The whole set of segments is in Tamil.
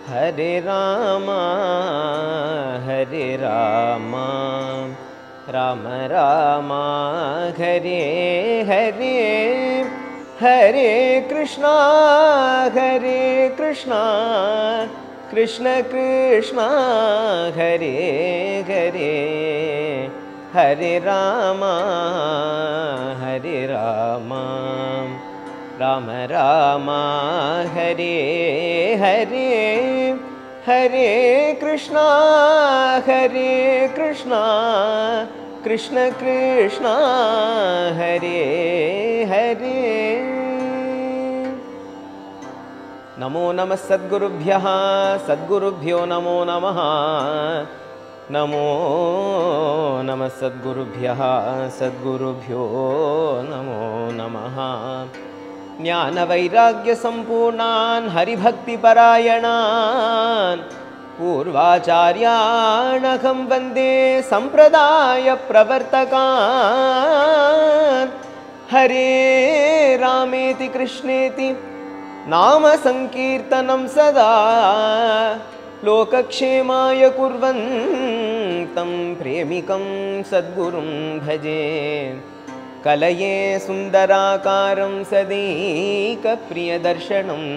हरे राम हरे राम राम राम हरे हरे हरे कृष्णा हरे कृष्णा कृष्ण कृष्ण हरे हरे हरे राम हरे राम राम राम हरे हरे हरे कृष्णा हरे कृष्णा कृष्ण कृष्ण हरे हरे नमो नमः सद्गुरुभ्यः सद्गुरुभ्यो नमो नमः नमो नमः सद्गुरुभ्यः सद्गुरुभ्यो नमो नमः ज्ञानवैराग्यसम्पूर्णान् हरिभक्तिपरायणान् पूर्वाचार्याणहं वन्दे सम्प्रदायप्रवर्तकान् हरे रामेति कृष्णेति नाम सङ्कीर्तनं सदा लोकक्षेमाय कुर्वन्तं प्रेमिकं सद्गुरुं भजे कलये सुन्दराकारं सदैकप्रियदर्शनम्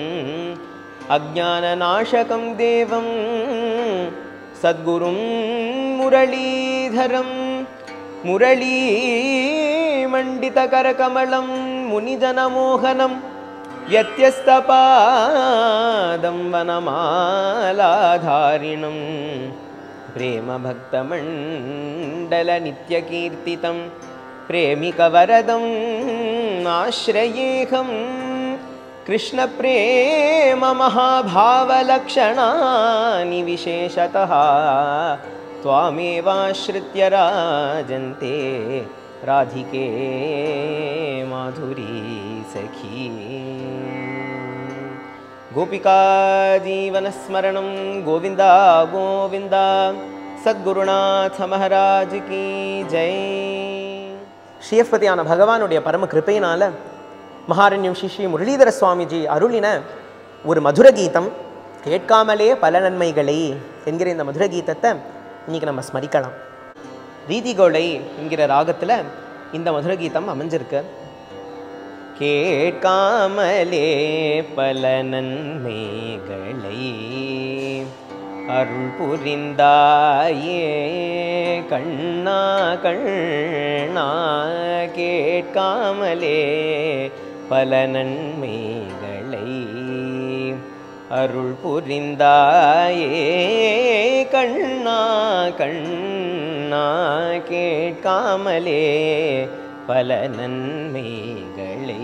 अज्ञाननाशकं देवं सद्गुरुं मुरलीधरं मुरलीमण्डितकरकमलं मुनिजनमोहनं यत्यस्तपादं वनमालाधारिणं प्रेमभक्तमण्डलनित्यकीर्तितं प्रेमिकवरदम् आश्रयेऽहं कृष्णप्रेममहाभावलक्षणानि विशेषतः त्वामेवाश्रित्य राजन्ते राधिके माधुरी सखी गोपिकाजीवनस्मरणं गोविन्द गोविन्द சத்குருநாத மகாராஜ் கி ஜெய் ஸ்ரீயப்பதியான பகவானுடைய பரம கிருப்பையினால மகாரண்யம் ஸ்ரீ ஸ்ரீ முரளிதர சுவாமிஜி அருளின ஒரு மதுர கீதம் கேட்காமலே பல நன்மைகளை என்கிற இந்த மதுர கீதத்தை இன்னைக்கு நம்ம ஸ்மரிக்கலாம் ரீதிகோளை என்கிற ராகத்தில் இந்த மதுர கீதம் அமைஞ்சிருக்கு கேட்காமலே பல நன்மைகளை அருள் புரிந்தாயே கண்ணா கண்ணா கேட்காமலே பல நன்மைகளை அருள் புரிந்தாயே கண்ணா கண்ணா கேட்காமலே பல நன்மைகளை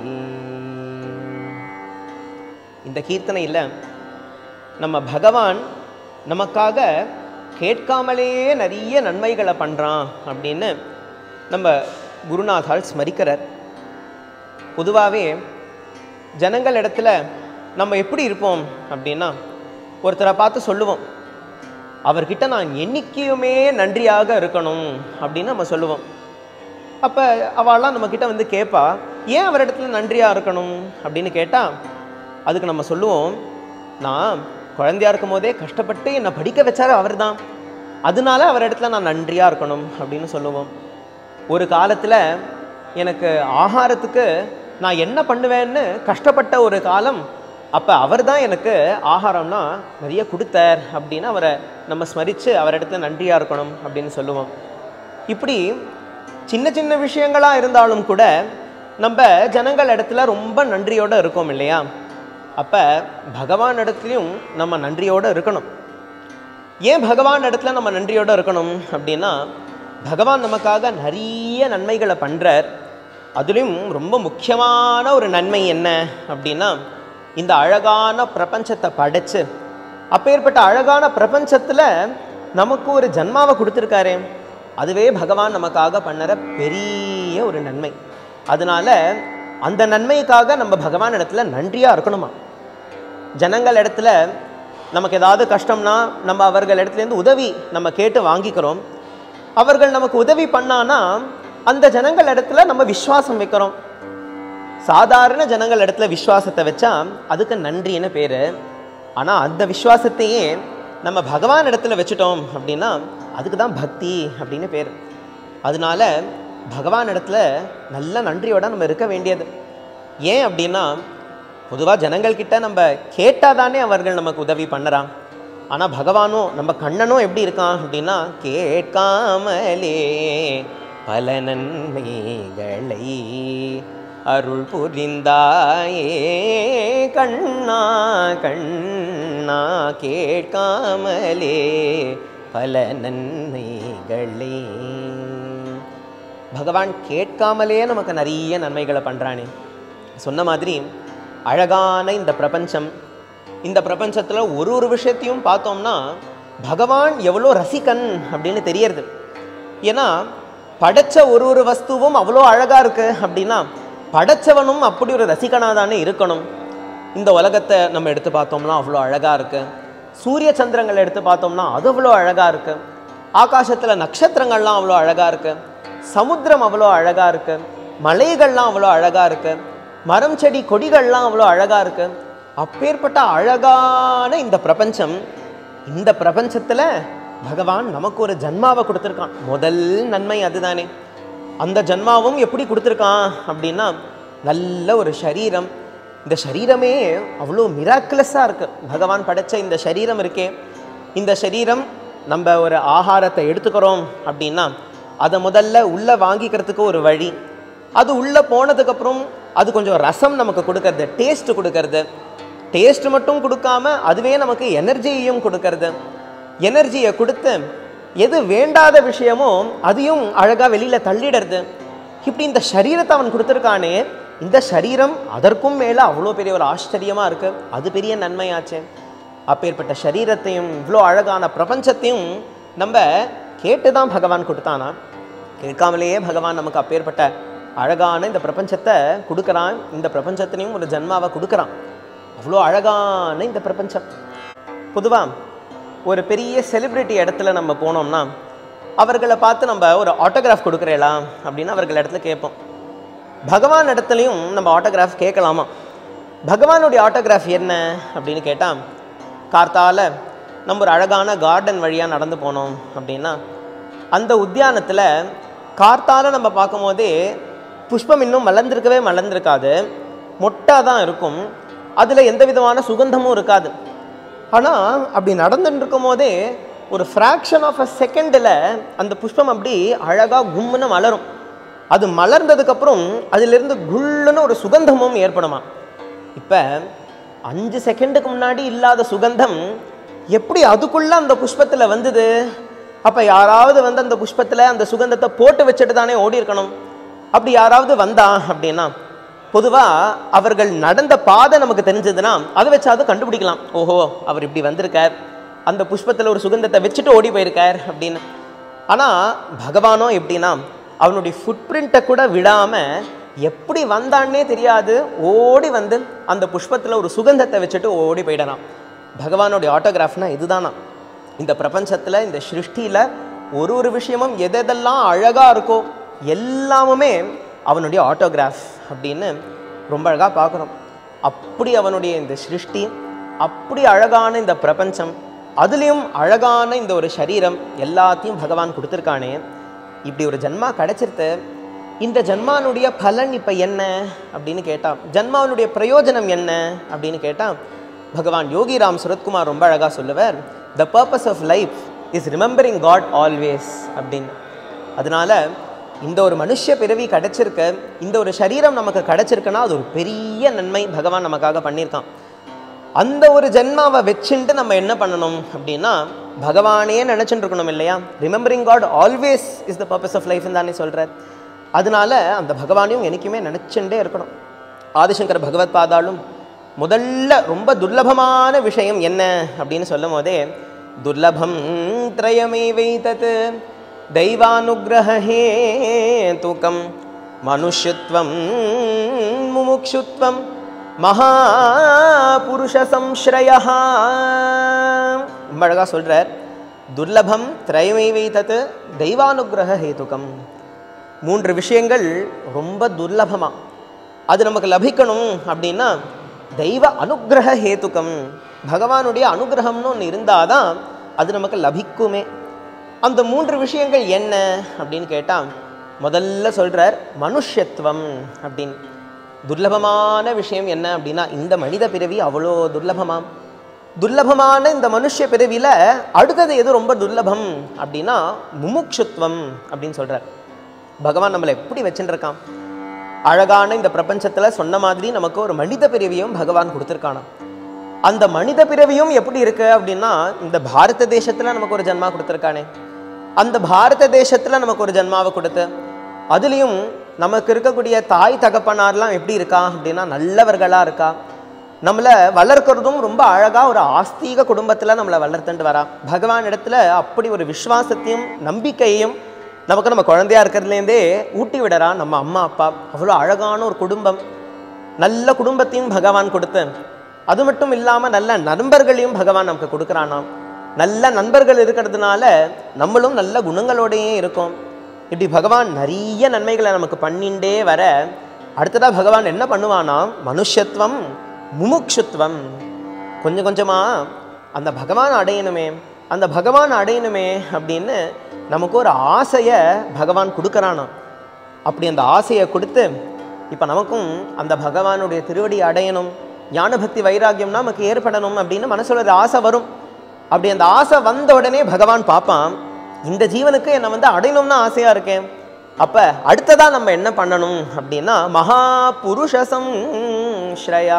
இந்த கீர்த்தனையில் நம்ம பகவான் நமக்காக கேட்காமலேயே நிறைய நன்மைகளை பண்ணுறான் அப்படின்னு நம்ம குருநாதால் ஸ்மரிக்கிறார் பொதுவாகவே ஜனங்கள் இடத்துல நம்ம எப்படி இருப்போம் அப்படின்னா ஒருத்தரை பார்த்து சொல்லுவோம் அவர்கிட்ட நான் என்னைக்குமே நன்றியாக இருக்கணும் அப்படின்னு நம்ம சொல்லுவோம் அப்போ அவள்லாம் நம்மக்கிட்ட வந்து கேட்பா ஏன் அவரிடத்துல நன்றியாக இருக்கணும் அப்படின்னு கேட்டால் அதுக்கு நம்ம சொல்லுவோம் நான் குழந்தையா இருக்கும் போதே கஷ்டப்பட்டு என்னை படிக்க வச்சாரு அவர் தான் அதனால அவர் இடத்துல நான் நன்றியாக இருக்கணும் அப்படின்னு சொல்லுவோம் ஒரு காலத்தில் எனக்கு ஆகாரத்துக்கு நான் என்ன பண்ணுவேன்னு கஷ்டப்பட்ட ஒரு காலம் அப்போ அவர் தான் எனக்கு ஆகாரம்னா நிறைய கொடுத்தார் அப்படின்னு அவரை நம்ம ஸ்மரித்து அவரிடத்துல நன்றியாக இருக்கணும் அப்படின்னு சொல்லுவோம் இப்படி சின்ன சின்ன விஷயங்களாக இருந்தாலும் கூட நம்ம ஜனங்கள் இடத்துல ரொம்ப நன்றியோடு இருக்கோம் இல்லையா அப்போ பகவான் இடத்துலையும் நம்ம நன்றியோடு இருக்கணும் ஏன் பகவான் இடத்துல நம்ம நன்றியோடு இருக்கணும் அப்படின்னா பகவான் நமக்காக நிறைய நன்மைகளை பண்ணுறார் அதுலேயும் ரொம்ப முக்கியமான ஒரு நன்மை என்ன அப்படின்னா இந்த அழகான பிரபஞ்சத்தை படைச்சு அப்பேற்பட்ட அழகான பிரபஞ்சத்தில் நமக்கு ஒரு ஜன்மாவை கொடுத்துருக்காரே அதுவே பகவான் நமக்காக பண்ணுற பெரிய ஒரு நன்மை அதனால அந்த நன்மைக்காக நம்ம பகவான் இடத்துல நன்றியாக இருக்கணுமா ஜனங்கள் இடத்துல நமக்கு ஏதாவது கஷ்டம்னா நம்ம அவர்கள் இடத்துலேருந்து உதவி நம்ம கேட்டு வாங்கிக்கிறோம் அவர்கள் நமக்கு உதவி பண்ணானா அந்த ஜனங்கள் இடத்துல நம்ம விஸ்வாசம் வைக்கிறோம் சாதாரண ஜனங்கள் இடத்துல விஸ்வாசத்தை வச்சா அதுக்கு நன்றின்னு பேர் ஆனால் அந்த விசுவாசத்தையே நம்ம பகவான் இடத்துல வச்சுட்டோம் அப்படின்னா அதுக்கு தான் பக்தி அப்படின்னு பேர் அதனால பகவான் இடத்துல நல்ல நன்றியோட நம்ம இருக்க வேண்டியது ஏன் அப்படின்னா பொதுவாக ஜனங்கள்கிட்ட நம்ம கேட்டால் தானே அவர்கள் நமக்கு உதவி பண்ணுறான் ஆனால் பகவானும் நம்ம கண்ணனும் எப்படி இருக்கான் அப்படின்னா கேட்காமலே பல நன்மைகளை அருள் புரிந்தாயே கண்ணா கண்ணா கேட்காமலே பல நன்மைகளை பகவான் கேட்காமலே நமக்கு நிறைய நன்மைகளை பண்ணுறானே சொன்ன மாதிரி அழகான இந்த பிரபஞ்சம் இந்த பிரபஞ்சத்தில் ஒரு ஒரு விஷயத்தையும் பார்த்தோம்னா பகவான் எவ்வளோ ரசிகன் அப்படின்னு தெரியறது ஏன்னா படைச்ச ஒரு ஒரு வஸ்துவும் அவ்வளோ அழகாக இருக்கு அப்படின்னா படைச்சவனும் அப்படி ஒரு ரசிகனாக தானே இருக்கணும் இந்த உலகத்தை நம்ம எடுத்து பார்த்தோம்னா அவ்வளோ அழகாக இருக்கு சூரிய சந்திரங்களை எடுத்து பார்த்தோம்னா அது அவ்வளோ அழகாக இருக்கு ஆகாசத்தில் நட்சத்திரங்கள்லாம் அவ்வளோ அழகாக இருக்கு சமுத்திரம் அவ்வளோ அழகாக இருக்கு மலைகள்லாம் அவ்வளோ அழகாக இருக்கு மரம் செடி கொடிகள்லாம் அவ்வளோ அழகாக இருக்கு அப்பேற்பட்ட அழகான இந்த பிரபஞ்சம் இந்த பிரபஞ்சத்தில் பகவான் நமக்கு ஒரு ஜன்மாவை கொடுத்துருக்கான் முதல் நன்மை அதுதானே அந்த ஜன்மாவும் எப்படி கொடுத்துருக்கான் அப்படின்னா நல்ல ஒரு சரீரம் இந்த சரீரமே அவ்வளோ மிராக்குலஸாக இருக்கு பகவான் படைச்ச இந்த சரீரம் இருக்கே இந்த சரீரம் நம்ம ஒரு ஆகாரத்தை எடுத்துக்கிறோம் அப்படின்னா அதை முதல்ல உள்ளே வாங்கிக்கிறதுக்கு ஒரு வழி அது உள்ளே போனதுக்கப்புறம் அது கொஞ்சம் ரசம் நமக்கு கொடுக்கறது டேஸ்ட் கொடுக்கறது டேஸ்ட் மட்டும் கொடுக்காம அதுவே நமக்கு எனர்ஜியையும் கொடுக்கறது எனர்ஜியை கொடுத்து எது வேண்டாத விஷயமோ அதையும் அழகாக வெளியில் தள்ளிடுறது இப்படி இந்த சரீரத்தை அவன் கொடுத்துருக்கானே இந்த சரீரம் அதற்கும் மேலே அவ்வளோ பெரிய ஒரு ஆச்சரியமாக இருக்கு அது பெரிய நன்மையாச்சே அப்பேற்பட்ட சரீரத்தையும் இவ்வளோ அழகான பிரபஞ்சத்தையும் நம்ம கேட்டு தான் பகவான் கொடுத்தானா கேட்காமலேயே பகவான் நமக்கு அப்பேற்பட்ட அழகான இந்த பிரபஞ்சத்தை கொடுக்குறான் இந்த பிரபஞ்சத்தினையும் ஒரு ஜன்மாவை கொடுக்குறான் அவ்வளோ அழகான இந்த பிரபஞ்சம் பொதுவாக ஒரு பெரிய செலிப்ரிட்டி இடத்துல நம்ம போனோம்னா அவர்களை பார்த்து நம்ம ஒரு ஆட்டோகிராஃப் கொடுக்குறேளா அப்படின்னு அவர்கள் இடத்துல கேட்போம் பகவான் இடத்துலையும் நம்ம ஆட்டோகிராஃப் கேட்கலாமா பகவானுடைய ஆட்டோகிராஃப் என்ன அப்படின்னு கேட்டால் கார்த்தால நம்ம ஒரு அழகான கார்டன் வழியாக நடந்து போனோம் அப்படின்னா அந்த உத்தியானத்தில் கார்த்தால நம்ம பார்க்கும்போதே புஷ்பம் இன்னும் மலர்ந்திருக்கவே மலர்ந்திருக்காது மொட்டாக தான் இருக்கும் அதில் எந்த விதமான சுகந்தமும் இருக்காது ஆனால் அப்படி நடந்துட்டு இருக்கும் போதே ஒரு ஃப்ராக்ஷன் ஆஃப் அ செகண்டில் அந்த புஷ்பம் அப்படி அழகாக கும்முன்னு மலரும் அது மலர்ந்ததுக்கப்புறம் அதிலிருந்து குள்ளுன்னு ஒரு சுகந்தமும் ஏற்படுமா இப்போ அஞ்சு செகண்டுக்கு முன்னாடி இல்லாத சுகந்தம் எப்படி அதுக்குள்ளே அந்த புஷ்பத்தில் வந்தது அப்போ யாராவது வந்து அந்த புஷ்பத்தில் அந்த சுகந்தத்தை போட்டு வச்சுட்டு தானே ஓடி இருக்கணும் அப்படி யாராவது வந்தா அப்படின்னா பொதுவாக அவர்கள் நடந்த பாதை நமக்கு தெரிஞ்சதுன்னா அதை வச்சாவது கண்டுபிடிக்கலாம் ஓஹோ அவர் இப்படி வந்திருக்கார் அந்த புஷ்பத்தில் ஒரு சுகந்தத்தை வச்சுட்டு ஓடி போயிருக்கார் அப்படின்னு ஆனால் பகவானோ எப்படின்னா அவனுடைய ஃபுட் பிரிண்ட்டை கூட விடாமல் எப்படி வந்தான்னே தெரியாது ஓடி வந்து அந்த புஷ்பத்தில் ஒரு சுகந்தத்தை வச்சுட்டு ஓடி போயிடறான் பகவானுடைய ஆட்டோகிராஃப்னா இதுதானா இந்த பிரபஞ்சத்தில் இந்த சிருஷ்டியில் ஒரு ஒரு விஷயமும் எதெல்லாம் அழகாக இருக்கோ எல்லாமுமே அவனுடைய ஆட்டோகிராஃப் அப்படின்னு ரொம்ப அழகாக பார்க்குறோம் அப்படி அவனுடைய இந்த சிருஷ்டி அப்படி அழகான இந்த பிரபஞ்சம் அதுலேயும் அழகான இந்த ஒரு சரீரம் எல்லாத்தையும் பகவான் கொடுத்துருக்கானே இப்படி ஒரு ஜன்மா கிடைச்சிருத்து இந்த ஜன்மானுடைய பலன் இப்போ என்ன அப்படின்னு கேட்டால் ஜன்மானுடைய பிரயோஜனம் என்ன அப்படின்னு கேட்டால் பகவான் யோகிராம் சுரத்குமார் ரொம்ப அழகாக சொல்லுவார் the purpose of life is remembering god always அப்படின்னு அதனால இந்த ஒரு மனுஷ பிறவி கிடைச்சிருக்க இந்த ஒரு சரீரம் நமக்கு கிடைச்சிருக்குன்னா அது ஒரு பெரிய நன்மை பகவான் நமக்காக பண்ணியிருக்கான் அந்த ஒரு ஜென்மாவை வச்சுட்டு நம்ம என்ன பண்ணணும் அப்படின்னா பகவானே நினச்சிட்டு இருக்கணும் இல்லையா remembering god always is the purpose of life தானே சொல்கிறார் அதனால அந்த பகவானையும் எனக்குமே நினச்சுட்டே இருக்கணும் ஆதிசங்கர் பகவத் பாதாளும் முதல்ல ரொம்ப துர்லபமான விஷயம் என்ன அப்படின்னு சொல்லும் போதே துர்லபம் திரயமே வைத்தது தெய்வானுகிரகே தூக்கம் மனுஷத்துவம் முமுக்ஷுத்வம் மகாபுருஷ சம்ஸ்ரயா ரொம்ப அழகாக சொல்கிறார் துர்லபம் திரயமை வைத்தது தெய்வானுகிரக ஹேதுகம் மூன்று விஷயங்கள் ரொம்ப துர்லபமாக அது நமக்கு லபிக்கணும் அப்படின்னா தெய்வ அனுக்கிரக ஹேதுக்கம் பகவானுடைய அனுகிரகம்னு ஒன்று இருந்தால் தான் அது நமக்கு லபிக்குமே அந்த மூன்று விஷயங்கள் என்ன அப்படின்னு கேட்டால் முதல்ல சொல்கிறார் மனுஷ்யத்துவம் அப்படின்னு துர்லபமான விஷயம் என்ன அப்படின்னா இந்த மனித பிறவி அவ்வளோ துர்லபமாம் துர்லபமான இந்த மனுஷ பிறவியில் அடுத்தது எது ரொம்ப துர்லபம் அப்படின்னா முமுட்சுத்வம் அப்படின்னு சொல்கிறார் பகவான் நம்மளை எப்படி வச்சுருக்கான் அழகான இந்த பிரபஞ்சத்தில் சொன்ன மாதிரி நமக்கு ஒரு மனித பிறவியும் பகவான் கொடுத்துருக்கானாம் அந்த மனித பிறவியும் எப்படி இருக்கு அப்படின்னா இந்த பாரத தேசத்தில் நமக்கு ஒரு ஜென்மா கொடுத்துருக்கானே அந்த பாரத தேசத்தில் நமக்கு ஒரு ஜென்மாவை கொடுத்து அதுலேயும் நமக்கு இருக்கக்கூடிய தாய் தகப்பனார்லாம் எப்படி இருக்கா அப்படின்னா நல்லவர்களாக இருக்கா நம்மளை வளர்க்கறதும் ரொம்ப அழகாக ஒரு ஆஸ்தீக குடும்பத்தில் நம்மளை வளர்த்துட்டு வரா பகவான் இடத்துல அப்படி ஒரு விஸ்வாசத்தையும் நம்பிக்கையையும் நமக்கு நம்ம குழந்தையா இருக்கிறதுலேருந்தே ஊட்டி விடறா நம்ம அம்மா அப்பா அவ்வளோ அழகான ஒரு குடும்பம் நல்ல குடும்பத்தையும் பகவான் கொடுத்து அது மட்டும் இல்லாமல் நல்ல நண்பர்களையும் பகவான் நமக்கு கொடுக்குறானாம் நல்ல நண்பர்கள் இருக்கிறதுனால நம்மளும் நல்ல குணங்களோடையே இருக்கோம் இப்படி பகவான் நிறைய நன்மைகளை நமக்கு பண்ணிண்டே வர அடுத்ததாக பகவான் என்ன பண்ணுவானாம் மனுஷத்துவம் முமுட்சுத்துவம் கொஞ்சம் கொஞ்சமாக அந்த பகவான் அடையணுமே அந்த பகவான் அடையணுமே அப்படின்னு நமக்கு ஒரு ஆசையை பகவான் கொடுக்குறானாம் அப்படி அந்த ஆசையை கொடுத்து இப்போ நமக்கும் அந்த பகவானுடைய திருவடி அடையணும் ஞான பக்தி வைராக்கியம்னா நமக்கு ஏற்படணும் அப்படின்னு மனசுல ஒரு ஆசை வரும் அப்படி அந்த ஆசை வந்த உடனே பகவான் பார்ப்பான் இந்த ஜீவனுக்கு என்னை வந்து அடையணும்னு ஆசையாக இருக்கேன் அப்போ அடுத்ததாக நம்ம என்ன பண்ணணும் அப்படின்னா மகா புருஷசம் ஸ்ரயா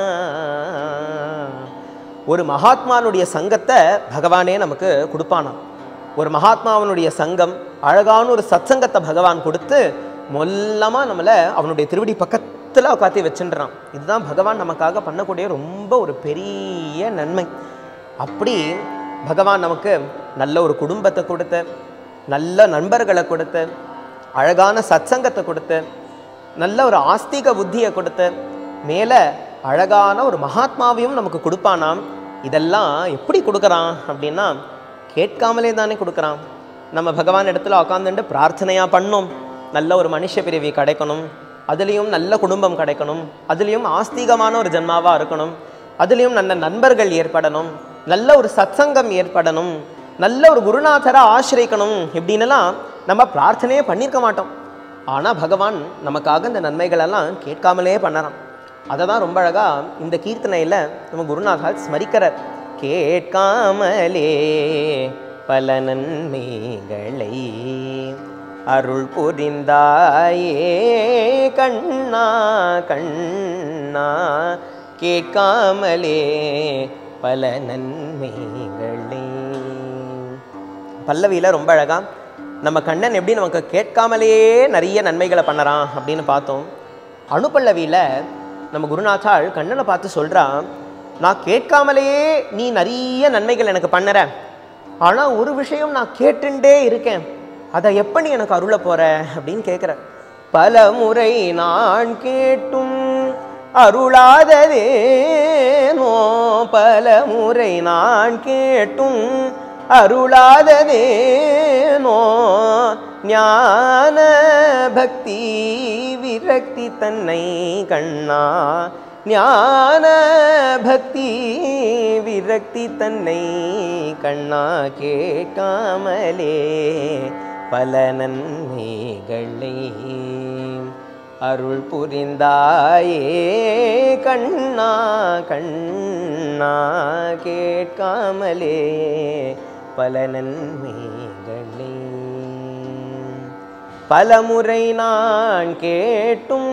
ஒரு மகாத்மானுடைய சங்கத்தை பகவானே நமக்கு கொடுப்பானாம் ஒரு மகாத்மாவனுடைய சங்கம் அழகான ஒரு சத்சங்கத்தை பகவான் கொடுத்து மொல்லமாக நம்மளை அவனுடைய திருவடி பக்கத்தில் உட்காத்தி வச்சுன்றான் இதுதான் பகவான் நமக்காக பண்ணக்கூடிய ரொம்ப ஒரு பெரிய நன்மை அப்படி பகவான் நமக்கு நல்ல ஒரு குடும்பத்தை கொடுத்து நல்ல நண்பர்களை கொடுத்து அழகான சத்சங்கத்தை கொடுத்து நல்ல ஒரு ஆஸ்திக புத்தியை கொடுத்து மேலே அழகான ஒரு மகாத்மாவையும் நமக்கு கொடுப்பானாம் இதெல்லாம் எப்படி கொடுக்குறான் அப்படின்னா கேட்காமலே தானே கொடுக்குறான் நம்ம பகவான் இடத்துல உட்காந்துட்டு பிரார்த்தனையாக பண்ணோம் நல்ல ஒரு மனுஷ பிறவி கிடைக்கணும் அதுலேயும் நல்ல குடும்பம் கிடைக்கணும் அதுலேயும் ஆஸ்திகமான ஒரு ஜென்மாவாக இருக்கணும் அதுலேயும் நல்ல நண்பர்கள் ஏற்படணும் நல்ல ஒரு சத்சங்கம் ஏற்படணும் நல்ல ஒரு குருநாதரை ஆசிரியக்கணும் இப்படின்னுலாம் நம்ம பிரார்த்தனையே பண்ணியிருக்க மாட்டோம் ஆனால் பகவான் நமக்காக இந்த நன்மைகளெல்லாம் கேட்காமலே பண்ணறான் அதை தான் ரொம்ப அழகாக இந்த கீர்த்தனையில் நம்ம குருநாதால் ஸ்மரிக்கிறார் கேட்காமலே பல நன்மைகளை அருள் புரிந்தாயே கண்ணா கண்ணா கேட்காமலே பல நன்மைகளே பல்லவியில் ரொம்ப அழகா நம்ம கண்ணன் எப்படி நமக்கு கேட்காமலேயே நிறைய நன்மைகளை பண்ணறான் அப்படின்னு பார்த்தோம் அணுப்பல்லவியில் நம்ம குருநாத்தாள் கண்ணனை பார்த்து சொல்கிறான் நான் கேட்காமலேயே நீ நிறைய நன்மைகள் எனக்கு பண்ணுற ஆனால் ஒரு விஷயம் நான் கேட்டுண்டே இருக்கேன் அதை எப்போ நீ எனக்கு அருள போற அப்படின்னு கேட்குற பல முறை நான் கேட்டும் அருளாததேனோ பல முறை நான் கேட்டும் அருளாததேனோ ஞான பக்தி விரக்தி தன்னை கண்ணா ஞான பக்தி விரக்தி தன்னை கண்ணா கேட்காமலே பல நன்மைகளை அருள் புரிந்தாயே கண்ணா கண்ணா கேட்காமலே பல நன்மைகளே பலமுறை நான் கேட்டும்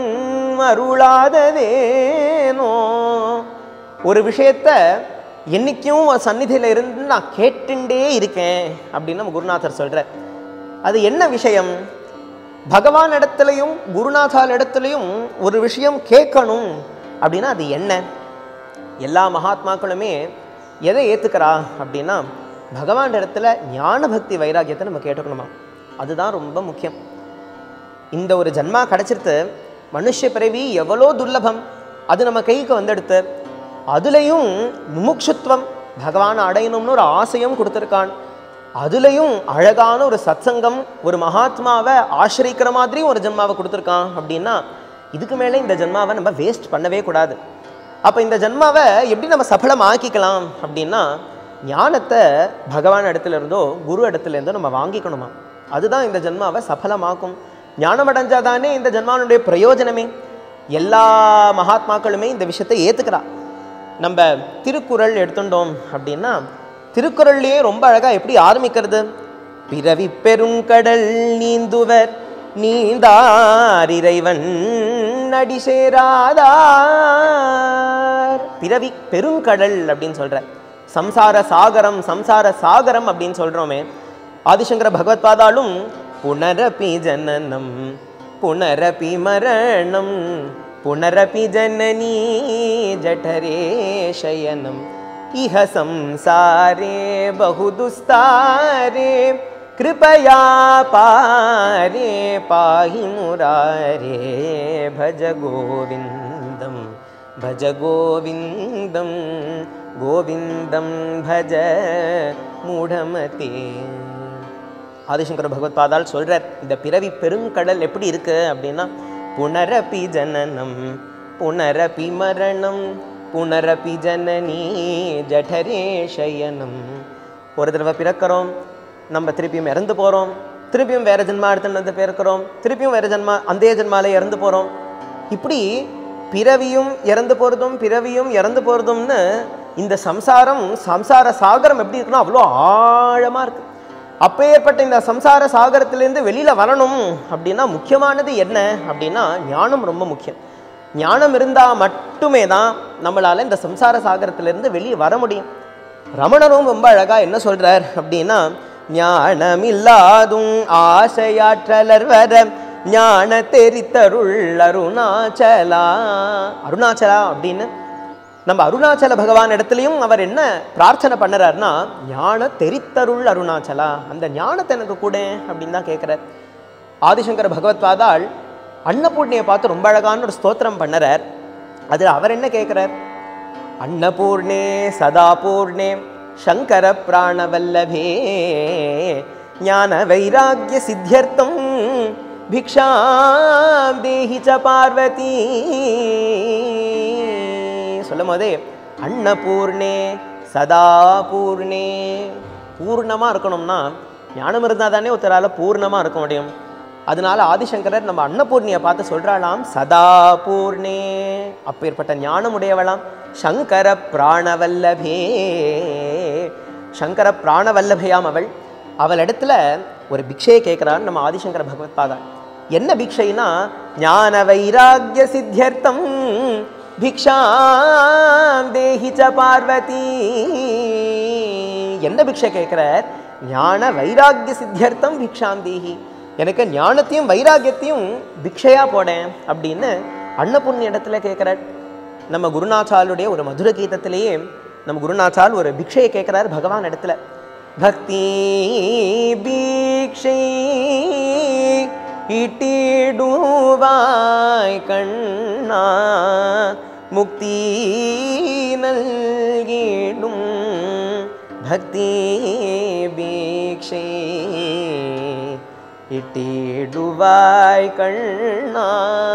அருளாததேனோ ஒரு விஷயத்த என்னைக்கும் உன் சந்நிதியில் இருந்து நான் கேட்டுண்டே இருக்கேன் அப்படின்னு நம்ம குருநாதர் சொல்கிறார் அது என்ன விஷயம் பகவான் இடத்துலையும் குருநாதால் இடத்துலையும் ஒரு விஷயம் கேட்கணும் அப்படின்னா அது என்ன எல்லா மகாத்மாக்களுமே எதை ஏற்றுக்கிறா அப்படின்னா பகவான் இடத்துல ஞான பக்தி வைராக்கியத்தை நம்ம கேட்டுக்கணுமா அதுதான் ரொம்ப முக்கியம் இந்த ஒரு ஜன்மா கிடச்சிருத்து மனுஷ பிறவி எவ்வளோ துர்லபம் அது நம்ம கைக்கு வந்துடுத்து அதுலேயும் முமுட்சுத்துவம் பகவான் அடையணும்னு ஒரு ஆசையும் கொடுத்துருக்கான் அதுலேயும் அழகான ஒரு சத்சங்கம் ஒரு மகாத்மாவை ஆசிரிக்கிற மாதிரியும் ஒரு ஜென்மாவை கொடுத்துருக்கான் அப்படின்னா இதுக்கு மேலே இந்த ஜென்மாவை நம்ம வேஸ்ட் பண்ணவே கூடாது அப்போ இந்த ஜென்மாவை எப்படி நம்ம சஃபலம் ஆக்கிக்கலாம் அப்படின்னா ஞானத்தை பகவான் இடத்துல இருந்தோ குரு இடத்துல இருந்தோ நம்ம வாங்கிக்கணுமா அதுதான் இந்த ஜென்மாவை சஃபலமாக்கும் ஞானம் அடைஞ்சாதானே இந்த ஜென்மானுடைய பிரயோஜனமே எல்லா மகாத்மாக்களுமே இந்த விஷயத்தை ஏத்துக்கிறா நம்ம திருக்குறள் எடுத்துட்டோம் அப்படின்னா திருக்குறள்லயே ரொம்ப அழகா எப்படி ஆரம்பிக்கிறது பிறவி பெருங்கடல் நீந்துவர் நீந்தார் இறைவன் அடி சேராதார் பிறவி பெருங்கடல் அப்படின்னு சொல்ற சம்சார சாகரம் சம்சார சாகரம் அப்படின்னு சொல்றோமே ஆதிசங்கர பகவத்பாதாலும் புனரபி ஜனனம் புனரபி மரணம் புனரபி ஜனனி ஜఠரே சயனம் இஹ சம்சாரே बहुदुस्तारे कृपया पारे पाहि मुरारे भज गोविन्दं भज गोविन्दं गोविन्दं भज மூடமதே ஆதிசங்கர பகவத் பாதால் சொல்றார் இந்த பிறவி பெருங்கடல் எப்படி இருக்கு அப்படின்னா புனரபி ஜனனம் புனரபி மரணம் புனரபி ஜனனி ஜடரே சயனம் ஒரு தடவை பிறக்கிறோம் நம்ம திருப்பியும் இறந்து போகிறோம் திருப்பியும் வேற ஜென்மா எடுத்துன்னு வந்து பிறக்கிறோம் திருப்பியும் வேற ஜென்மா அந்த ஜென்மால இறந்து போகிறோம் இப்படி பிறவியும் இறந்து போகிறதும் பிறவியும் இறந்து போகிறதும்னு இந்த சம்சாரம் சம்சார சாகரம் எப்படி இருக்குன்னா அவ்வளோ ஆழமாக இருக்கு அப்பேற்பட்ட இந்த சம்சார சாகரத்திலேருந்து வெளியில் வரணும் அப்படின்னா முக்கியமானது என்ன அப்படின்னா ஞானம் ரொம்ப முக்கியம் ஞானம் இருந்தால் மட்டுமே தான் நம்மளால் இந்த சம்சார சாகரத்திலிருந்து வெளியே வர முடியும் ரமணரும் ரொம்ப அழகா என்ன சொல்றார் அப்படின்னா ஞானமில்லாதும் ஆசையாற்றலர் வர ஞான தெரித்தருள் அருணாச்சலா அருணாச்சலா அப்படின்னு நம்ம அருணாச்சல பகவான் இடத்துலையும் அவர் என்ன பிரார்த்தனை பண்ணுறாருன்னா ஞான தெரித்தருள் அருணாச்சலா அந்த ஞானத்தை எனக்கு கூட அப்படின்னு தான் கேட்குறார் ஆதிசங்கர பகவத்பாதாள் அன்னபூர்ணியை பார்த்து ரொம்ப அழகான ஒரு ஸ்தோத்திரம் பண்ணுறார் அதில் அவர் என்ன கேட்குறார் அன்னபூர்ணே சதாபூர்ணே சங்கர பிராணவல்லபே ஞான வைராக்கிய சித்தியர்த்தம் பிக்ஷாம் தேஹி ச பார்வதி சொல்லும் போதே அன்னபூர்ணே சதா பூர்ணே பூர்ணமாக இருக்கணும்னா ஞானம் இருந்தால் தானே ஒருத்தரால் பூர்ணமாக இருக்க முடியும் அதனால ஆதிசங்கரர் நம்ம அன்னபூர்ணியை பார்த்து சொல்றாளாம் சதா பூர்ணே அப்பேற்பட்ட ஞானம் உடையவளாம் சங்கர பிராணவல்லபே சங்கர பிராணவல்லபையாம் அவள் அவள் இடத்துல ஒரு பிக்ஷையை கேட்குறான்னு நம்ம ஆதிசங்கர பகவத் பாதா என்ன பிக்ஷைனா ஞான வைராக்கிய சித்தியர்த்தம் பிக்ஷாம் தேஹி ச பார்வதி என்ன பிக்ஷை கேட்குறார் ஞான வைராக்கிய சித்தியர்த்தம் பிக்ஷாம் தேஹி எனக்கு ஞானத்தையும் வைராக்கியத்தையும் பிக்ஷையா போடேன் அப்படின்னு அன்னபுண்ணி இடத்துல கேட்குறார் நம்ம குருநாச்சாலுடைய ஒரு மதுர கீதத்திலேயே நம்ம குருநாச்சால் ஒரு பிக்ஷையை கேட்குறாரு பகவான் இடத்துல பக்தி பீக்ஷை இட்டிடுவாய் கண்ணா முக்தி நல்கிடும் பக்தி பீக்ஷை இட்டிடுவாய் கண்ணா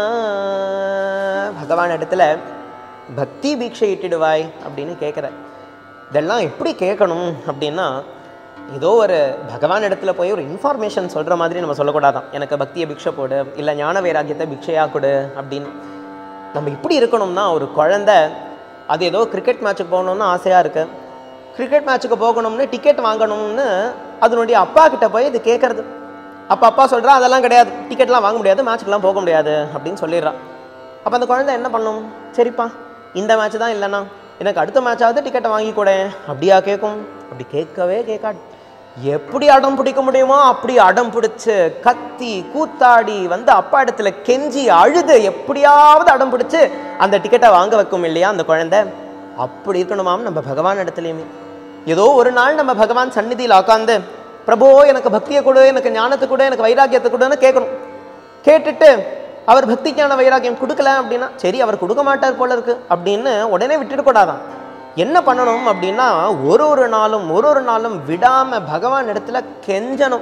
பகவான் இடத்துல பக்தி பீக்ஷை இட்டிடுவாய் அப்படின்னு கேட்குற இதெல்லாம் எப்படி கேட்கணும் அப்படின்னா ஏதோ ஒரு பகவான் இடத்துல போய் ஒரு இன்ஃபார்மேஷன் சொல்கிற மாதிரி நம்ம சொல்லக்கூடாதான் எனக்கு பக்தியை பிக்ஷை போடு இல்லை ஞான வைராக்கியத்தை பிக்ஷையா கொடு அப்படின்னு நம்ம இப்படி இருக்கணும்னா ஒரு குழந்தை அது ஏதோ கிரிக்கெட் மேட்ச்சுக்கு போகணும்னு ஆசையாக இருக்கு கிரிக்கெட் மேட்ச்சுக்கு போகணும்னு டிக்கெட் வாங்கணும்னு அதனுடைய அப்பா கிட்ட போய் இது கேட்கறது அப்போ அப்பா சொல்கிறா அதெல்லாம் கிடையாது டிக்கெட்லாம் வாங்க முடியாது மேட்ச்சுக்கெலாம் போக முடியாது அப்படின்னு சொல்லிடுறான் அப்போ அந்த குழந்தை என்ன பண்ணும் சரிப்பா இந்த மேட்ச் தான் இல்லைண்ணா எனக்கு அடுத்த மேட்சாவது டிக்கெட்டை வாங்கி கொடு அப்படியா கேட்கும் அப்படி கேட்கவே கேட்காது எப்படி அடம் பிடிக்க முடியுமோ அப்படி அடம் பிடிச்சு கத்தி கூத்தாடி வந்து அப்பா இடத்துல கெஞ்சி அழுது எப்படியாவது அடம் பிடிச்சு அந்த டிக்கெட்டை வாங்க வைக்கும் இல்லையா அந்த குழந்தை அப்படி இருக்கணுமாம் நம்ம பகவான் இடத்துலையுமே ஏதோ ஒரு நாள் நம்ம பகவான் சந்நிதியில் உட்காந்து பிரபு எனக்கு பக்தியை கொடு எனக்கு ஞானத்தை கொடு எனக்கு வைராக்கியத்தை கொடுன்னு கேட்கணும் கேட்டுட்டு அவர் பக்திக்கான வைராக்கியம் கொடுக்கல அப்படின்னா சரி அவர் கொடுக்க மாட்டார் போல இருக்கு அப்படின்னு உடனே விட்டுடக்கூடாதான் என்ன பண்ணணும் அப்படின்னா ஒரு ஒரு நாளும் ஒரு ஒரு நாளும் விடாம பகவான் இடத்துல கெஞ்சணும்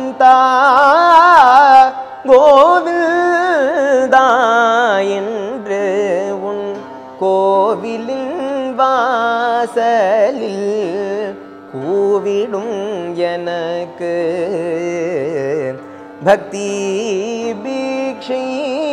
அச்சுதானந்தா கோவில்தா என்று என்று உன் கோவிலின் வாசலில் கூவிடும் எனக்கு பக்தி பீக்ஷை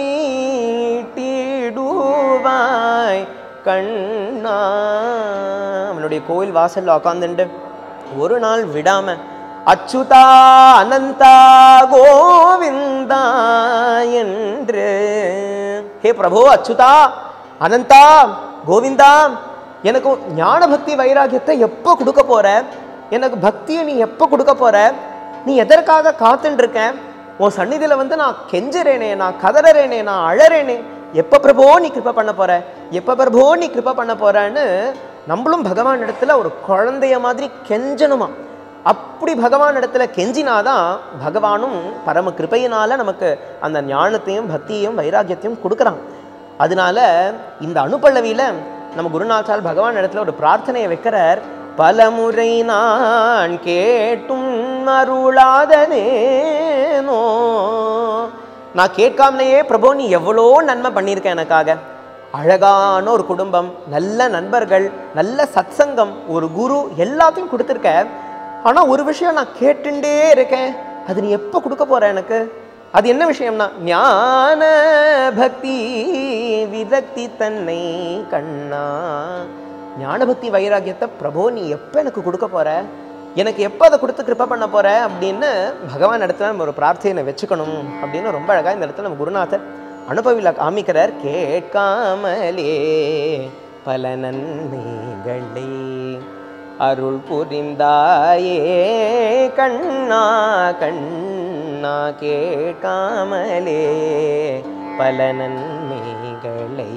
தீடுவாய் கண்ணா அவனுடைய கோயில் வாசல்ல உக்காந்துண்டு ஒரு நாள் விடாம அச்சுதா அனந்தா கோவிந்தா என்று ஹே பிரபு அச்சுதா அனந்தா கோவிந்தா எனக்கு ஞான பக்தி வைராகியத்தை எப்போ கொடுக்க போற எனக்கு பக்தியை நீ எப்போ கொடுக்க போற நீ எதற்காக காத்துட்டு இருக்க உன் சந்நிதியில வந்து நான் கெஞ்சுறேனே நான் கதறேனே நான் அழறேனே எப்ப பிரபோ நீ கிருப பண்ண போற எப்ப பிரபோ நீ கிருப பண்ண போறன்னு நம்மளும் பகவான் இடத்துல ஒரு குழந்தைய மாதிரி கெஞ்சணுமா அப்படி பகவான் இடத்துல கெஞ்சினாதான் பகவானும் பரம கிருபையினால நமக்கு அந்த ஞானத்தையும் பக்தியையும் வைராக்கியத்தையும் கொடுக்குறான் அதனால இந்த அனுப்பல்லவியில நம்ம குருநாத்தால் பகவான் இடத்துல ஒரு பிரார்த்தனையை வைக்கிறார் பலமுறை நான் கேட்டும் அருளாதனேனோ நான் கேட்காமலேயே பிரபு நீ எவ்வளோ நன்மை பண்ணியிருக்க எனக்காக அழகான ஒரு குடும்பம் நல்ல நண்பர்கள் நல்ல சத்சங்கம் ஒரு குரு எல்லாத்தையும் கொடுத்துருக்க ஆனா ஒரு விஷயம் நான் கேட்டுட்டே இருக்கேன் அது நீ எப்போ கொடுக்க போற எனக்கு அது என்ன விஷயம்னா ஞான பக்தி விரக்தி தன்னை கண்ணா ஞான பக்தி வைராகியத்தை பிரபு நீ எப்போ எனக்கு கொடுக்க போற எனக்கு எப்போ அதை கொடுத்து கிருப்ப பண்ண போற அப்படின்னு பகவான் இடத்துல நம்ம ஒரு பிரார்த்தனை வச்சுக்கணும் அப்படின்னு ரொம்ப அழகா இந்த இடத்துல நம்ம குருநாதர் அனுபவில காமிக்கிறார் கேட்காமலே பல நன்மைகளே அருள் புரிந்தாயே கண்ணா கண்ணா கேட்காமலே பல நன்மைகளை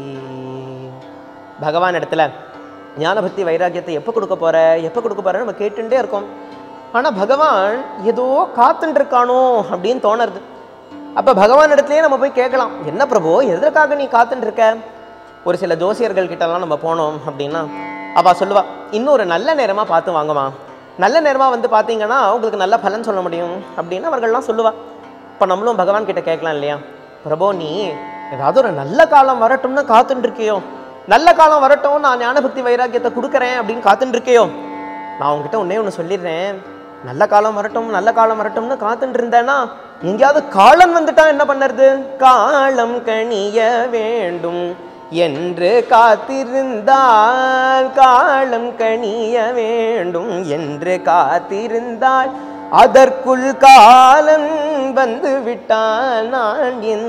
பகவான் இடத்துல ஞானபக்தி வைராக்கியத்தை எப்போ கொடுக்க போற எப்போ கொடுக்க போற நம்ம கேட்டுட்டே இருக்கோம் ஆனா பகவான் ஏதோ காத்துட்டு இருக்கானோ அப்படின்னு தோணுறது அப்ப பகவான் இடத்துலயே நம்ம போய் கேட்கலாம் என்ன பிரபு எதற்காக நீ காத்துட்டு இருக்க ஒரு சில ஜோசியர்கள் கிட்டலாம் நம்ம போனோம் அப்படின்னா அவ சொல்லுவா இன்னொரு நல்ல நேரமா பார்த்து வாங்கம்மா நல்ல நேரமா வந்து பார்த்தீங்கன்னா உங்களுக்கு நல்ல பலன் சொல்ல முடியும் அப்படின்னு அவர்கள்லாம் சொல்லுவா இப்போ நம்மளும் பகவான் கிட்ட கேட்கலாம் இல்லையா பிரபு நீ ஏதாவது ஒரு நல்ல காலம் வரட்டும்னு காத்துட்டு இருக்கியோ நல்ல காலம் வரட்டும் நான் ஞானபக்தி வைராக்கியத்தை கொடுக்குறேன் அப்படின்னு காத்துட்டு இருக்கியோ நான் உங்ககிட்ட ஒன்னே ஒன்று சொல்லிடுறேன் நல்ல காலம் வரட்டும் நல்ல காலம் வரட்டும்னு காத்துட்டு இருந்தேன்னா எங்கேயாவது காலம் வந்துட்டா என்ன பண்ணுறது காலம் கணிய வேண்டும் என்று காத்திருந்தால் காலம் கணிய வேண்டும் என்று காத்திருந்தால் அதற்குள் காலம் வந்து விட்டால் நான் என்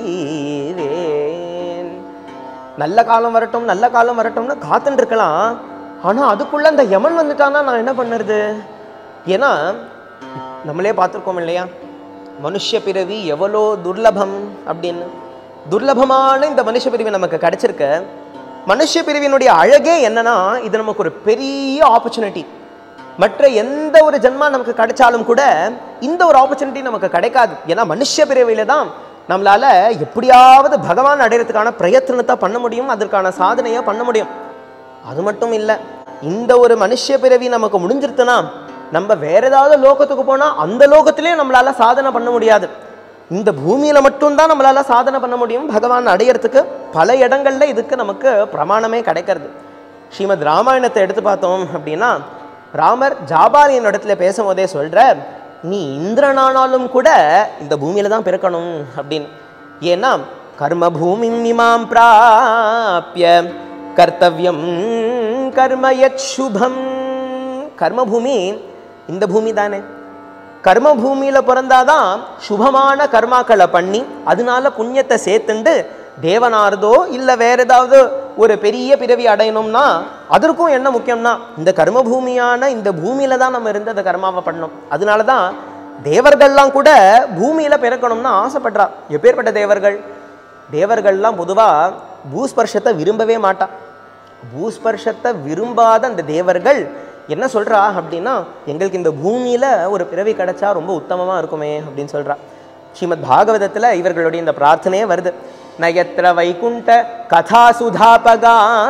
செய்வேன் நல்ல காலம் வரட்டும் நல்ல காலம் வரட்டும்னு காத்துட்டு இருக்கலாம் ஆனா அதுக்குள்ள அந்த யமன் வந்துட்டான்னா நான் என்ன பண்ணுறது ஏன்னா நம்மளே பார்த்துருக்கோம் இல்லையா மனுஷ பிறவி எவ்வளோ துர்லபம் அப்படின்னு துர்லபமான இந்த மனுஷ பிரிவு நமக்கு கிடைச்சிருக்கு மனுஷ பிரிவினுடைய அழகே என்னன்னா இது நமக்கு ஒரு பெரிய ஆப்பர்ச்சுனிட்டி மற்ற எந்த ஒரு ஜென்மா நமக்கு கிடைச்சாலும் கூட இந்த ஒரு ஆப்பர்ச்சுனிட்டி நமக்கு கிடைக்காது ஏன்னா மனுஷ பிறவியில தான் நம்மளால எப்படியாவது பகவான் அடையிறதுக்கான பிரயத்தனத்தை பண்ண முடியும் அதற்கான சாதனையை பண்ண முடியும் அது மட்டும் இல்லை இந்த ஒரு மனுஷ பிறவி நமக்கு முடிஞ்சிருத்துனா நம்ம வேற ஏதாவது லோகத்துக்கு போனா அந்த லோகத்திலேயும் நம்மளால சாதனை பண்ண முடியாது இந்த பூமியில மட்டும்தான் நம்மளால சாதனை பண்ண முடியும் பகவான் அடையறதுக்கு பல இடங்கள்ல இதுக்கு நமக்கு பிரமாணமே கிடைக்கிறது ஸ்ரீமத் ராமாயணத்தை எடுத்து பார்த்தோம் அப்படின்னா ராமர் ஜாபாலியின் இடத்துல பேசும்போதே சொல்றார் நீ இந்திரனானாலும் கூட இந்த பூமியில தான் பிறக்கணும் அப்படின்னு ஏன்னா கர்ம பூமி இமாம் பிராப்பிய கர்த்தவியம் கர்ம யத் சுபம் கர்மபூமி இந்த பூமி தானே கர்ம பூமியில பிறந்தாதான் சுபமான கர்மாக்களை பண்ணி அதனால புண்ணியத்தை சேர்த்துண்டு தேவனார்தோ இல்லை வேற ஏதாவது ஒரு பெரிய பிறவி அடையணும்னா அதற்கும் என்ன முக்கியம்னா இந்த கர்ம பூமியான இந்த பூமியில தான் நம்ம இருந்து அந்த கர்மாவை பண்ணணும் அதனால தான் தேவர்கள்லாம் கூட பூமியில பிறக்கணும்னு ஆசைப்படுறா எப்பேற்பட்ட தேவர்கள் தேவர்கள்லாம் பொதுவா பூஸ்பர்ஷத்தை விரும்பவே மாட்டா பூஸ்பர்ஷத்தை விரும்பாத அந்த தேவர்கள் என்ன சொல்றா அப்படின்னா எங்களுக்கு இந்த பூமியில ஒரு பிறவி கிடைச்சா ரொம்ப உத்தமமா இருக்குமே அப்படின்னு சொல்றா ஸ்ரீமத் பாகவதத்துல இவர்களுடைய இந்த பிரார்த்தனையே வருது ந யத்ர வைகுண்ட கதா சுதாபகா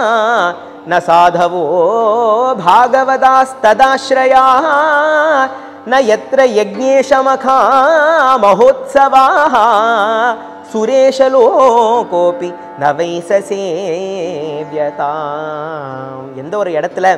ந சாதவோ பாகவதாஸ்ததாஸ்ரயா ந யத்ர யஜ்ஞேஷமகா மகோத்சவாः சுரேஷலோகோபி நவைச சேவியதாம் எந்த ஒரு இடத்துல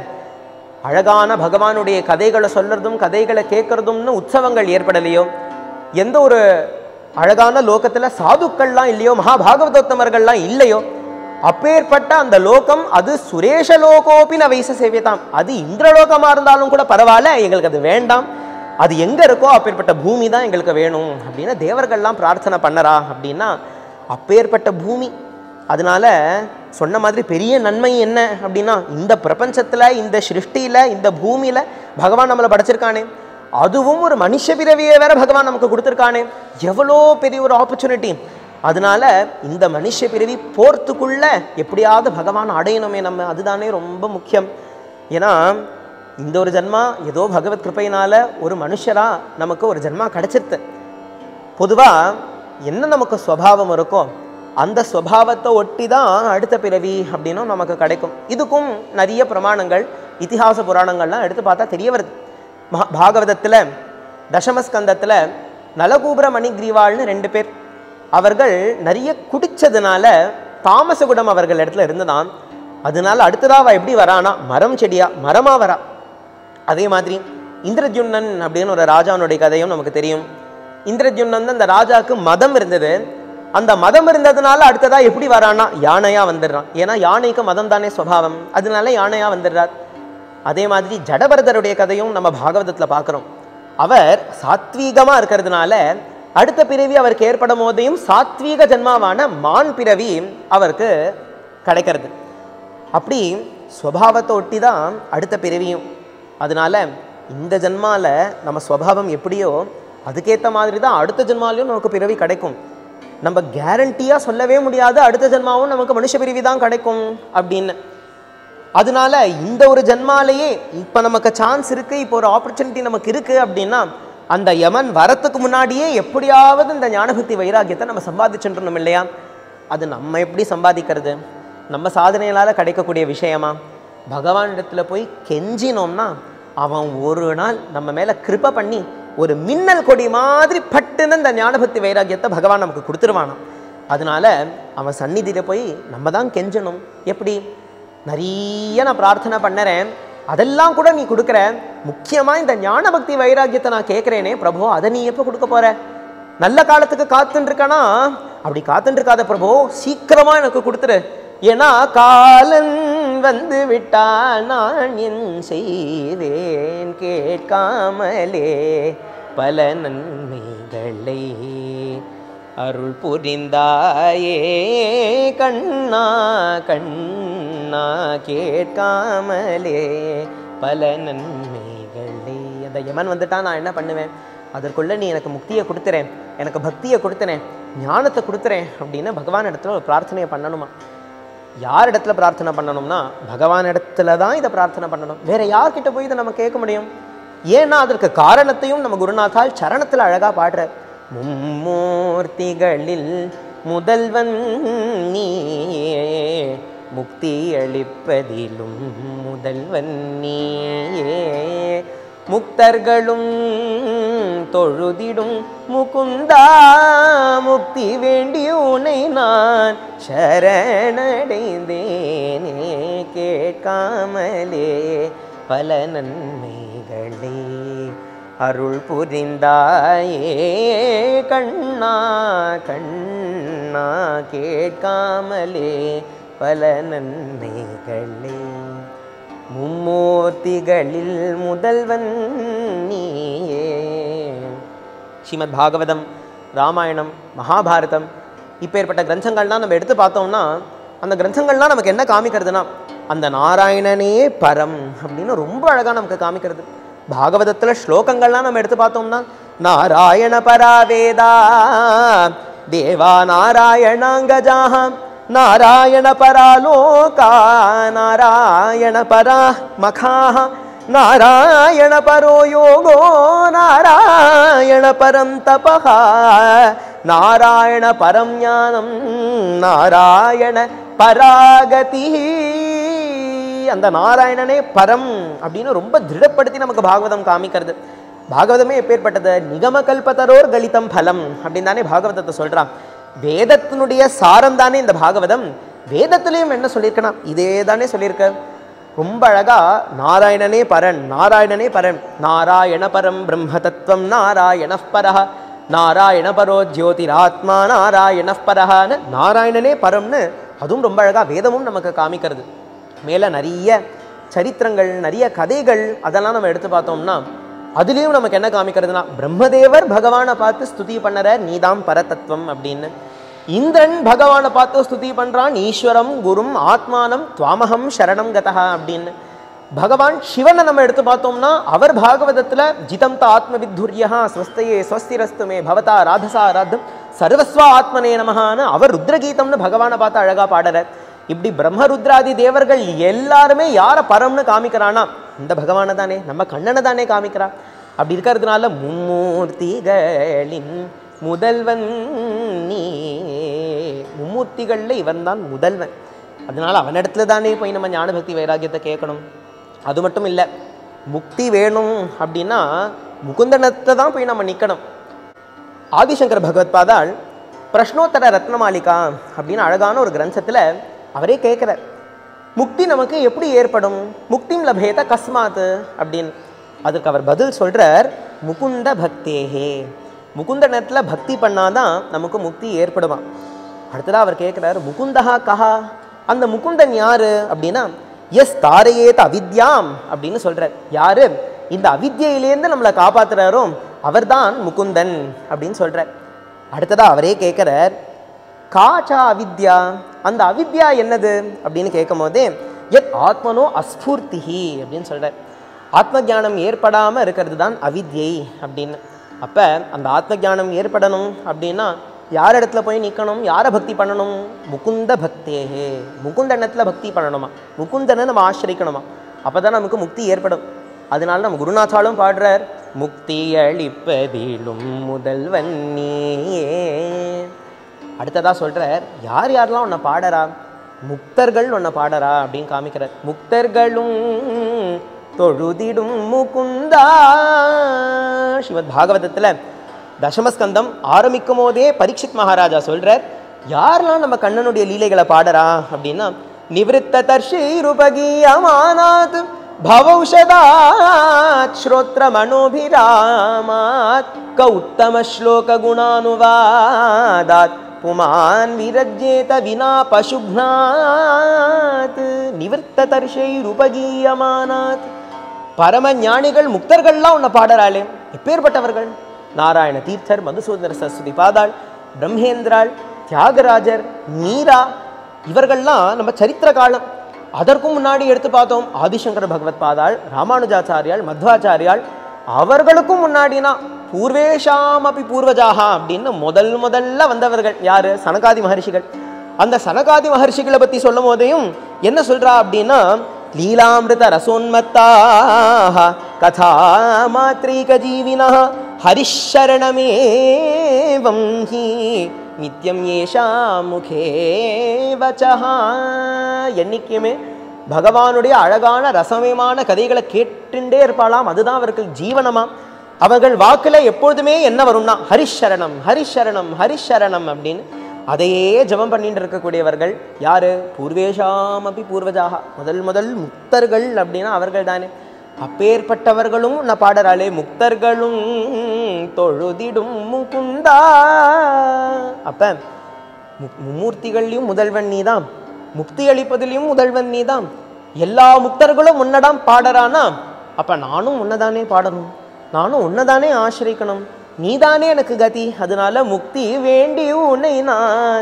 அழகான பகவானுடைய கதைகளை சொல்றதும் கதைகளை கேட்கறதும்னு உற்சவங்கள் ஏற்படலையோ எந்த ஒரு அழகான லோகத்துல சாதுக்கள்லாம் இல்லையோ மகாபாகவதோத்தமர்கள்லாம் இல்லையோ அப்பேற்பட்ட அந்த லோகம் அது சுரேஷ லோகோபி நவைச சேவியதாம் அது இந்திரலோகமா இருந்தாலும் கூட பரவாயில்ல எங்களுக்கு அது வேண்டாம் அது எங்க இருக்கோ அப்பேற்பட்ட பூமி தான் எங்களுக்கு வேணும் அப்படின்னு தேவர்கள்லாம் பிரார்த்தனை பண்ணறா அப்படின்னா அப்பேற்பட்ட பூமி அதனால சொன்ன மாதிரி பெரிய நன்மை என்ன அப்படின்னா இந்த பிரபஞ்சத்துல இந்த சிருஷ்டியில இந்த பூமியில பகவான் நம்மளை படைச்சிருக்கானே அதுவும் ஒரு மனுஷ பிறவியை வேற பகவான் நமக்கு கொடுத்துருக்கானே எவ்வளோ பெரிய ஒரு ஆப்பர்ச்சுனிட்டி அதனால இந்த மனுஷ பிறவி போர்த்துக்குள்ள எப்படியாவது பகவான் அடையணுமே நம்ம அதுதானே ரொம்ப முக்கியம் ஏன்னா இந்த ஒரு ஜென்மா ஏதோ பகவத் கிருபையினால ஒரு மனுஷரா நமக்கு ஒரு ஜென்மா கிடைச்சிருது பொதுவா என்ன நமக்கு ஸ்வபாவம் இருக்கோ அந்த ஸ்வபாவத்தை ஒட்டி தான் அடுத்த பிறவி அப்படின்னும் நமக்கு கிடைக்கும் இதுக்கும் நிறைய பிரமாணங்கள் இதிகாச புராணங்கள்லாம் எடுத்து பார்த்தா தெரிய வருது மகா பாகவதத்தில் தசமஸ்கந்தத்தில் நலகூபர மணிகிரீவாள்னு ரெண்டு பேர் அவர்கள் நிறைய குடிச்சதுனால தாமசகுடம் அவர்கள் இடத்துல இருந்ததாம் அதனால அடுத்ததா அவ எப்படி வரானா மரம் செடியா மரமா வரா அதே மாதிரி இந்திரஜுன்னன் அப்படின்னு ஒரு ராஜானுடைய கதையும் நமக்கு தெரியும் இந்திரஜுன்னன் அந்த ராஜாவுக்கு மதம் இருந்தது அந்த மதம் இருந்ததுனால அடுத்ததா எப்படி வரானா யானையா வந்துடுறான் ஏன்னா யானைக்கு மதம் தானே சுவாவம் அதனால யானையா வந்துடுறார் அதே மாதிரி ஜடபரதருடைய கதையும் நம்ம பாகவதத்துல பார்க்குறோம் அவர் சாத்வீகமா இருக்கிறதுனால அடுத்த பிறவி அவருக்கு ஏற்படும் போதையும் சாத்வீக ஜன்மாவான மான் பிறவி அவருக்கு கிடைக்கிறது அப்படி ஸ்வபாவத்தை ஒட்டி தான் அடுத்த பிறவியும் அதனால இந்த ஜென்மால நம்ம ஸ்வபாவம் எப்படியோ அதுக்கேற்ற மாதிரி தான் அடுத்த ஜென்மாலையும் நமக்கு பிறவி கிடைக்கும் நம்ம கேரண்டியாக சொல்லவே முடியாது அடுத்த ஜென்மாவும் நமக்கு மனுஷ பிறவி தான் கிடைக்கும் அப்படின்னு அதனால இந்த ஒரு ஜென்மாலேயே இப்போ நமக்கு சான்ஸ் இருக்கு இப்போ ஒரு ஆப்பர்ச்சுனிட்டி நமக்கு இருக்கு அப்படின்னா அந்த யமன் வரத்துக்கு முன்னாடியே எப்படியாவது இந்த ஞானபக்தி வைராக்கியத்தை நம்ம சம்பாதிச்சுன்றணும் இல்லையா அது நம்ம எப்படி சம்பாதிக்கிறது நம்ம சாதனையினால கிடைக்கக்கூடிய விஷயமா பகவானிடத்துல போய் கெஞ்சினோம்னா அவன் ஒரு நாள் நம்ம மேல கிருப பண்ணி ஒரு மின்னல் கொடி மாதிரி பட்டுன்னு இந்த ஞானபக்தி வைராக்கியத்தை பகவான் நமக்கு கொடுத்துருவானாம் அதனால அவன் சந்நிதியில போய் நம்ம தான் கெஞ்சணும் எப்படி நிறைய நான் பிரார்த்தனை பண்ணுறேன் அதெல்லாம் கூட நீ கொடுக்குற முக்கியமா இந்த ஞான பக்தி வைராக்கியத்தை நான் கேட்குறேனே பிரபு அதை நீ எப்போ கொடுக்க போற நல்ல காலத்துக்கு காத்துன்னு இருக்கனா அப்படி காத்துன்னு இருக்காத பிரபு சீக்கிரமா எனக்கு கொடுத்துரு ஏன்னா காலன் வந்து விட்டால் நான் என் செய்தேன் கேட்காமலே பல நன்மைகளை அருள் புரிந்தாயே கண்ணா கண்ணா கேட்காமலே பல நன்மைகளே அந்த யமன் வந்துட்டா நான் என்ன பண்ணுவேன் அதற்குள்ள நீ எனக்கு முக்தியை கொடுத்துறேன் எனக்கு பக்தியை கொடுத்துறேன் ஞானத்தை கொடுத்துறேன் அப்படின்னு பகவான் இடத்துல ஒரு பிரார்த்தனையை பண்ணணுமா யார் இடத்துல பிரார்த்தனை பண்ணணும்னா பகவான் இடத்துல தான் இதை பிரார்த்தனை பண்ணணும் வேற யார்கிட்ட போய் இதை நம்ம கேட்க முடியும் ஏன்னா அதற்கு காரணத்தையும் நம்ம குருநாதால் சரணத்தில் அழகா பாடுற மும்மூர்த்திகளில் முதல்வன் நீயே முக்தி அளிப்பதிலும் முதல்வன் நீயே முக்தர்களும் தொழுதிடும் முகுந்தா முக்தி வேண்டி உனை நான் சரணடைந்தேனே கேட்காமலே பல நன்மைகளே அருள் புரிந்தாயே கண்ணா கண்ணா கேட்காமலே பல நன்மைகளே மும்மூர்த்திகளில் முதல்வன் நீயே ஸ்ரீமத் பாகவதம் ராமாயணம் மகாபாரதம் இப்பேற்பட்ட கிரந்தங்கள்லாம் நம்ம எடுத்து பார்த்தோம்னா அந்த கிரந்தங்கள்லாம் நமக்கு என்ன காமிக்கிறதுனா அந்த நாராயணனே பரம் அப்படின்னு ரொம்ப அழகாக நமக்கு காமிக்கிறது பாகவதத்தில் ஸ்லோகங்கள்லாம் நம்ம எடுத்து பார்த்தோம்னா நாராயண பராவேதா தேவா நாராயணாங்கஜாக நாராயண பராலோகா நாராயண பரா மகாः நாராயண பரோ யோகோ நாராயண பரம் தபः நாராயண பரம் ஞானம் நாராயண பராகதி அந்த நாராயணனே பரம் அப்படின்னு ரொம்ப திருடப்படுத்தி நமக்கு பாகவதம் காமிக்கிறது பாகவதமே எப்பேற்பட்டது நிகம கல்பத்தரோர் கலிதம் பலம் அப்படின்னு தானே பாகவதத்தை சொல்றான் வேதத்தினுடைய சாரம் தானே இந்த பாகவதம் வேதத்திலையும் என்ன சொல்லியிருக்கணும் இதே தானே சொல்லியிருக்க ரொம்ப அழகா நாராயணனே பரன் நாராயணனே பரன் நாராயண பரம் பிரம்ம தத்துவம் நாராயண பரஹ நாராயண பரோ ஜோதிராத்மா நாராயண பரஹன்னு நாராயணனே பரம்னு அதுவும் ரொம்ப அழகா வேதமும் நமக்கு காமிக்கிறது மேலே நிறைய சரித்திரங்கள் நிறைய கதைகள் அதெல்லாம் நம்ம எடுத்து பார்த்தோம்னா அதுலேயும் நமக்கு என்ன காமிக்கிறதுனா பிரம்மதேவர் பகவானை பார்த்து ஸ்துதி பண்ணற நீதாம் பரதத்துவம் அப்படின்னு இந்திரன் பகவானை பார்த்து ஸ்துதி பண்றான் ஈஸ்வரம் குரும் ஆத்மானம் துவாமகம் சரணம் கதா அப்படின்னு பகவான் சிவனை நம்ம எடுத்து பார்த்தோம்னா அவர் பாகவதத்துல ஜிதம் த ஆத்ம வித்துரியா ஸ்வஸ்தையே ஸ்வஸ்திரஸ்து மே பவதா ராதசா ராத்தம் சர்வஸ்வா ஆத்மனே நமஹான்னு அவர் ருத்ரகீதம்னு பகவானை பார்த்து அழகா பாடுறார் இப்படி பிரம்மருத்ராதி தேவர்கள் எல்லாருமே யாரை பரம்னு காமிக்கிறானா இந்த பகவானை தானே நம்ம கண்ணனை தானே காமிக்கிறா அப்படி இருக்கிறதுனால மும்மூர்த்திகளின் முதல்வன் நீ மும்மூர்த்திகளில் இவன் தான் முதல்வன் அதனால அவனிடத்துல தானே போய் நம்ம ஞான பக்தி வைராகியத்தை கேட்கணும் அது மட்டும் இல்லை முக்தி வேணும் அப்படின்னா முகுந்தனத்தை தான் போய் நம்ம நிற்கணும் ஆதிசங்கர் பகவத்பாதாள் பிரஷ்னோத்தர ரத்னமாலிகா அப்படின்னு அழகான ஒரு கிரந்தத்தில் அவரே கேட்குறார் முக்தி நமக்கு எப்படி ஏற்படும் முக்திம் லபேத கஸ்மாத் அப்படின்னு அதுக்கு அவர் பதில் சொல்றார் முகுந்த பக்தேஹே முகுந்தனத்தில் பக்தி பண்ணாதான் நமக்கு முக்தி ஏற்படுமா அடுத்ததா அவர் கேட்குறாரு முகுந்தஹா கஹா அந்த முகுந்தன் யாரு அப்படின்னா எஸ் தாரையேத் அவித்யாம் அப்படின்னு சொல்றார் யாரு இந்த அவித்யிலேருந்து நம்மளை காப்பாத்துறாரோ அவர்தான் முகுந்தன் அப்படின்னு சொல்றார் அடுத்ததா அவரே கேட்குறார் காச்சா அவித்யா அந்த அவித்யா என்னது அப்படின்னு கேட்கும் போதே எத் ஆத்மனோ அஸ்பூர்த்திஹி அப்படின்னு சொல்றார் ஆத்ம ஞானம் ஏற்படாமல் இருக்கிறது தான் அவித்யை அப்படின்னு அப்போ அந்த ஆத்ம ஞானம் ஏற்படணும் அப்படின்னா யார் இடத்துல போய் நிற்கணும் யாரை பக்தி பண்ணணும் முகுந்த பக்தேஹே முகுந்தனத்துல பக்தி பண்ணணுமா முகுந்தனை நம்ம ஆசிரிக்கணுமா அப்போ தான் நமக்கு முக்தி ஏற்படும் அதனால நம்ம குருநாத்தாலும் பாடுறார் முக்தி அளிப்பதிலும் முதல்வன் நீயே அடுத்ததா சொல்றார் யார் யாரெல்லாம் உன்னை பாடறா முக்தர்கள் உன்னை பாடறா அப்படின்னு காமிக்கிறார் முக்தர்களும் தொழுதிடும் முகுந்தா ஸ்ரீமத் பாகவதத்தில் தசமஸ்கந்தம் ஆரம்பிக்கும் போதே பரீட்சித் மகாராஜா சொல்றார் யாரெல்லாம் நம்ம கண்ணனுடைய லீலைகளை பாடறா அப்படின்னா நிவிருத்த தர்ஷீருபகீயமானாத் भवौषधात् श्रोत्रमणोभिरामात् कौत्तमश्लोकगुणानुवादात् पुमान् विरज्येत विना पशुघ्नात् நிவர்த்ததர்ஷைருபகீயமானாத் பரம ஞானிகள் முக்தர்கள்லாம் உன்னை பாடறாளே எப்பேற்பட்டவர்கள் நாராயண தீர்த்தர் மதுசூதன சரஸ்வதி பாதாள் பிரம்மேந்திராள் தியாகராஜர் மீரா இவர்கள்லாம் நம்ம சரித்திர காலம் அதற்கும் முன்னாடி எடுத்து பார்த்தோம் ஆதிசங்கர பகவத் பாதாள் ராமானுஜாச்சாரியால் மத்வாச்சாரியால் அவர்களுக்கும் முன்னாடினா பூர்வேஷாம் அப்படி பூர்வஜாகா அப்படின்னு முதல் முதல்ல வந்தவர்கள் யாரு சனகாதி மகர்ஷிகள் அந்த சனகாதி மகர்ஷிகளை பத்தி சொல்லும் போதையும் என்ன சொல்றா அப்படின்னா லீலாமிருத ரசோன்மத்தாக கதா மாத்ரீக ஜீவினா ஹரிஷரணமேவம் ஹி நித்யம் ஏஷா முகே வச்சஹா என்னைக்குமே பகவானுடைய அழகான ரசமயமான கதைகளை கேட்டுண்டே இருப்பாளாம் அதுதான் அவர்கள் ஜீவனமாம் அவர்கள் வாக்குல எப்பொழுதுமே என்ன வரும்னா ஹரிஷரணம் ஹரிஷரணம் ஹரிஷரணம் அப்படின்னு அதையே ஜெபம் பண்ணிட்டு இருக்கக்கூடியவர்கள் யாரு பூர்வேஷாம் அப்படி பூர்வஜாக முதல் முதல் முக்தர்கள் அப்படின்னா அவர்கள் தானே அப்பேற்பட்டவர்களும் நான் பாடறாளே முக்தர்களும் தொழுதிடும் முகுந்தா அப்ப மு- மும்மூர்த்திகள்லையும் முதல்வன் நீதான் முக்தி அளிப்பதிலையும் முதல்வன் நீதான் எல்லா முக்தர்களும் உன்னடாம் பாடறானா அப்ப நானும் உன்னதானே பாடணும் நானும் உன்னதானே ஆசிரிக்கணும் நீதானே எனக்கு கதி அதனால முக்தி வேண்டி உன்னை நான்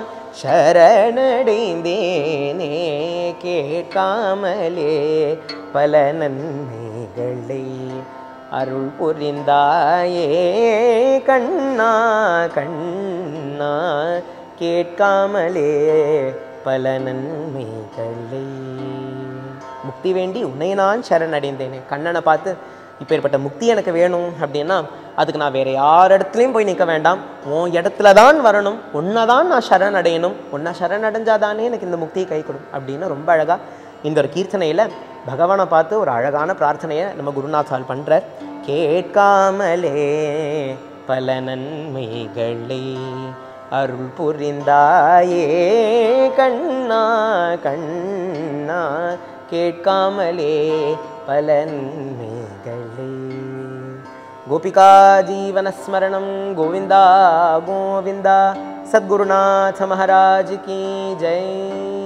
சரணடைந்தேனே கேட்காமலே பல நன்மைகளை அருள் புரிந்தாயே கண்ணா கண்ணா கேட்காமலே பல நன்மைகளை முக்தி வேண்டி உன்னை நான் சரணடைந்தேனே கண்ணனை பார்த்து இப்பேற்பட்ட முக்தி எனக்கு வேணும் அப்படின்னா அதுக்கு நான் வேற யார் இடத்துலையும் போய் நிற்க வேண்டாம் உன் இடத்துல தான் வரணும் உன்னை தான் நான் சரணடையணும் உன்னை சரணடைஞ்சாதானே எனக்கு இந்த முக்தியை கை கொடும் அப்படின்னு ரொம்ப அழகா இந்த ஒரு கீர்த்தனையில பகவானை பார்த்து ஒரு அழகான பிரார்த்தனையை நம்ம குருநாத்தால் பண்றார் கேட்காமலே பல நன்மைகளை அருள் புரிந்தாயே கண்ணா கண்ணா கேட்காமலே பல நன்மைகளே गोपिका जीवनस्मरणं गोविन्दा गोविन्दा सद्गुरुनाथ महाराज की जय